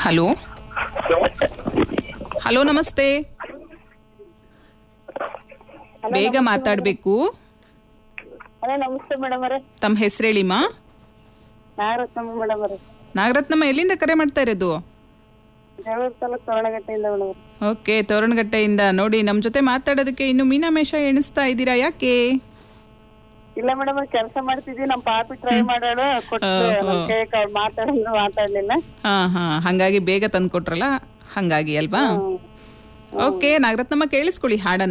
hello hello ನಮಸ್ತೆ ಬೇಗ ಮಾತಾಡಬೇಕು ಹಲೋ ನಮಸ್ತೆ ಮೇಡಮ್ ಅವರೇ ತಮ್ಮ ಹೆಸರು ಹೇಳಿಮ್ಮ ನಾಗರತ್ನಮ್ಮ ಮೇಡಮ್ ಅವರೇ ನಾಗರತ್ನಮ್ಮ ಎಲ್ಲಿಂದ ಕರೆ ಮಾಡ್ತಾ ಇರೋದು ಜಗಳೂರು ತಾಲೂಕು ತೋರಣಗಟ್ಟೆಯಿಂದ ಮೇಡಮ್ ಅವರೇ ಓಕೆ ತೋರಣಗಟ್ಟೆಯಿಂದ ನೋಡಿ ನಮ್ಮ ಜೊತೆ ಮಾತಾಡೋದಕ್ಕೆ ಇನ್ನು ಮೀನಾಮೇಷ ಎಣಿಸ್ತಾ ಇದ್ದೀರಾ ಯಾಕೆ ಇಲ್ಲ ಮೇಡಮ್ ಕೆಲಸ ಮಾಡ್ತಿದ್ವಿ ನಮ್ಮ ಪಾಪಿ ಟ್ರೈ ಮಾಡೋಳು ಕೊಟ್ಟು ನಮ್ ಕೈ ಮಾತಾಡಲ್ಲ ಮಾತಾಡ್ಲಿಲ್ಲ ಹಾ ಹಾ ಹಂಗಾಗಿ ಬೇಗ ತಂದ್ಕೊಟ್ರಲ್ಲ ಹಂಗಾಗಿ ಅಲ್ವಾ ಓಕೆ ನಾಗರತ್ನಮ್ಮ ಕೇಳಿಸ್ಕೊಳ್ಳಿ ಹಾಡನ್ನ